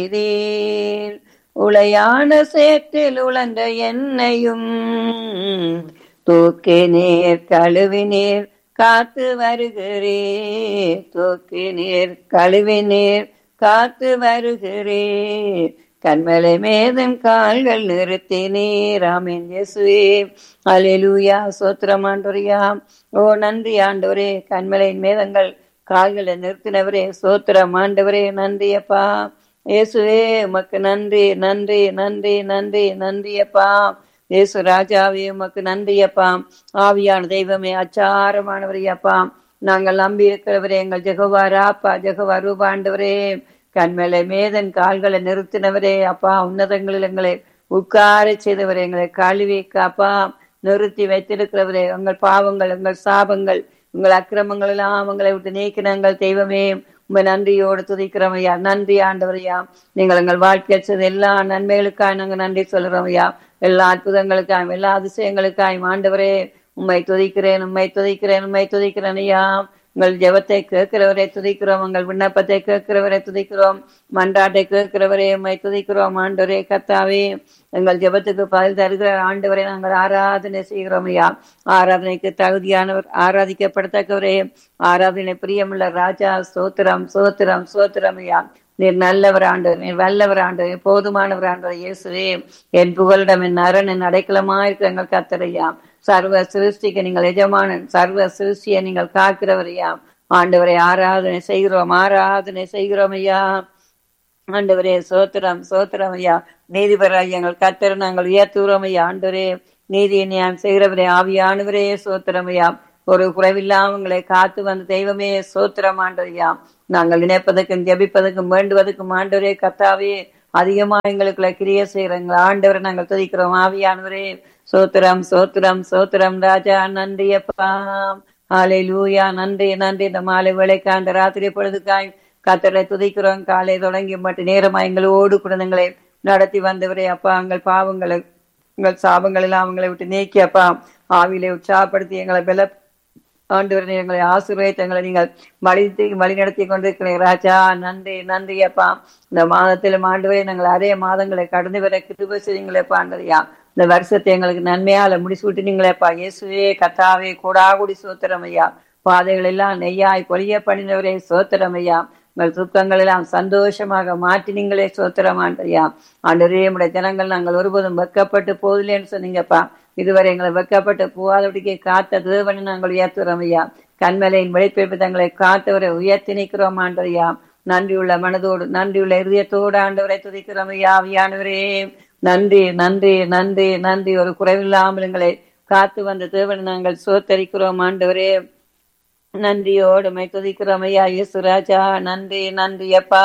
செய்தீர் உளையான சேற்றில் உழந்த என்னையும் தூக்கி நீர் கழுவி நீர் காத்து வருகிறீர் தூக்கி நீர் கழுவி நீர் காத்து வருகிறீர் கண்மலை மேதன் கால்கள் நிறுத்தி நீர் ஆமீன் இயேசுவே அலிலூயா சோத்திரம் ஆண்டோரியாம் ஓ நன்றி ஆண்டவரே கண்மலையின் மேதங்கள் கால்களை நிறுத்தினவரே சோத்திரம் ஆண்டவரே நன்றி அப்பா இயேசுவே உமக்கு நன்றி நன்றி நன்றி நன்றி நன்றி அப்பா இயேசு ராஜாவே உமக்கு நன்றி அப்பா ஆவியான தெய்வமே அச்சாரமானவரே அப்பா நாங்கள் நம்பி இருக்கிறவரே எங்கள் ஜெகவா ராப்பா ஜெகவா ரூபாண்டவரே கண்மலை மேதன் கால்களை நிறுத்தினவரே அப்பா உன்னதங்களில் எங்களை உட்கார செய்தவரே எங்களை கழுவி அப்பா நிறுத்தி வைத்திருக்கிறவரே உங்கள் பாவங்கள் உங்கள் சாபங்கள் உங்கள் அக்கிரமங்கள் எல்லாம் உங்களை விட்டு நீக்கினங்கள் தெய்வமே உங்க நன்றியோடு துதிக்கிறோம் ஐயா நன்றி ஆண்டவரையா நீங்கள் எங்கள் வாழ்க்கையில் செய்த எல்லா நன்மைகளுக்காக நாங்கள் நன்றி சொல்கிறோம் ஐயா எல்லா அற்புதங்களுக்காயும் எல்லா அதிசயங்களுக்காயும் ஆண்டவரே உண்மை துதிக்கிறேன் உண்மை துதிக்கிறேன் உண்மை துதிக்கிறேன் ஐயா உங்கள் ஜெபத்தை கேட்கிறவரை துதிக்கிறோம் உங்கள் விண்ணப்பத்தை கேட்கிறவரை துதிக்கிறோம் மன்றாட்டை கேட்கிறவரே உண்மை துதிக்கிறோம் ஆண்டவரே கத்தாவே எங்கள் ஜெபத்துக்கு பதில் தருகிற ஆண்டவரை நாங்கள் ஆராதனை செய்கிறோம் ஐயா ஆராதனைக்கு தகுதியானவர் ஆராதிக்கப்படத்தக்கவரே ஆராதனை பிரியமுள்ள ராஜா சோத்திரம் சோத்திரம் சோத்திரம் ஐயா நீர் நல்லவர் ஆண்டவர் நீர் வல்லவர் ஆண்டவர் போதுமானவர் ஆண்டவர் இயேசுவே என் புகலிடம் என் அரண் என் அடைக்கலமா இருக்கிற எங்கள் கத்தரையா சர்வ சிருஷ்டிக்கு நீங்கள் எஜமானன் சர்வ சிருஷ்டியை நீங்கள் காக்கிறவரையா ஆண்டவரை ஆராதனை செய்கிறோம் ஆராதனை செய்கிறோம் ஐயா ஆண்டவரே சோத்திரம் சோத்திரம் ஐயா நீதிபராய் எங்கள் கத்தரை நாங்கள் உயர்த்துகிறோம் ஐயா ஆண்டவரே நீதியை நியாயம் செய்கிறவரே ஆவியானவரே சோத்திரம் ஐயா ஒரு குறைவில்லாம உங்களை காத்து வந்த தெய்வமே சோத்திரம் ஆண்டவரையா நாங்கள் நினைப்பதற்கும் ஜபிப்பதற்கும் வேண்டுவதற்கும் ஆண்டவரே கத்தாவே அதிகமா எங்களுக்குள்ள கிரிய செய்கிற எங்கள் ஆண்டவரை நாங்கள் துதிக்கிறோம் ஆவியானவரே சோத்திரம் சோத்திரம் சோத்திரம் ராஜா நன்றி அப்பா ஆலை லூயா நன்றி நன்றி இந்த மாலை வேலைக்காண்ட ராத்திரி பொழுதுக்காய் கத்தரை துதிக்கிறோம் காலை தொடங்கி மட்டும் நேரமா எங்களோடு குழந்தைங்களை நடத்தி வந்தவரே அப்பா எங்கள் பாவங்களை உங்கள் சாபங்கள் எல்லாம் அவங்களை விட்டு நீக்கி அப்பா ஆவிலை உற்சாகப்படுத்தி எங்களை பல ஆண்டு எங்களை ஆசீர்வதித்து எங்களை நீங்கள் வழி வழி நடத்தி கொண்டிருக்கிறீங்க ராஜா நன்றி நன்றி அப்பா இந்த மாதத்திலும் ஆண்டு வரை நாங்கள் அதே மாதங்களை கடந்து வர கிருப செய்யுங்களேப்பா ஆண்டறியா இந்த வருஷத்தை எங்களுக்கு நன்மையால முடிசூட்டி நீங்களேப்பா இயேசுவே கத்தாவே கூடாகுடி சோத்திரம் ஐயா பாதைகள் எல்லாம் நெய்யாய் பொழிய பண்ணினவரே சோத்திரம் ஐயா உங்கள் துக்கங்கள் எல்லாம் சந்தோஷமாக மாற்றி நீங்களே சோத்திரம் ஆண்டறியா ஆண்டரே உடைய ஜனங்கள் நாங்கள் ஒருபோதும் வெக்கப்பட்டு போதில்லைன்னு சொன்னீங்கப்பா இதுவரை எங்களை வெக்கப்பட்டு போகாதபடிக்கு காத்த தேவனை நாங்கள் உயர்த்துறோம் ஐயா கண்மலையின் வெளிப்பிழப்பு தங்களை காத்தவரை உயர்த்தி நிற்கிறோம் ஆண்டரையா நன்றியுள்ள மனதோடு நன்றியுள்ள இருதயத்தோடு ஆண்டவரை துதிக்கிறோம் ஐயா அவியானவரே நன்றி நன்றி நன்றி நன்றி ஒரு குறைவில்லாமல் எங்களை காத்து வந்த தேவனை நாங்கள் சோத்தரிக்கிறோம் ஆண்டவரே நன்றியோடு மை துதிக்கிறோம் ஐயா இயேசு ராஜா நன்றி நன்றி அப்பா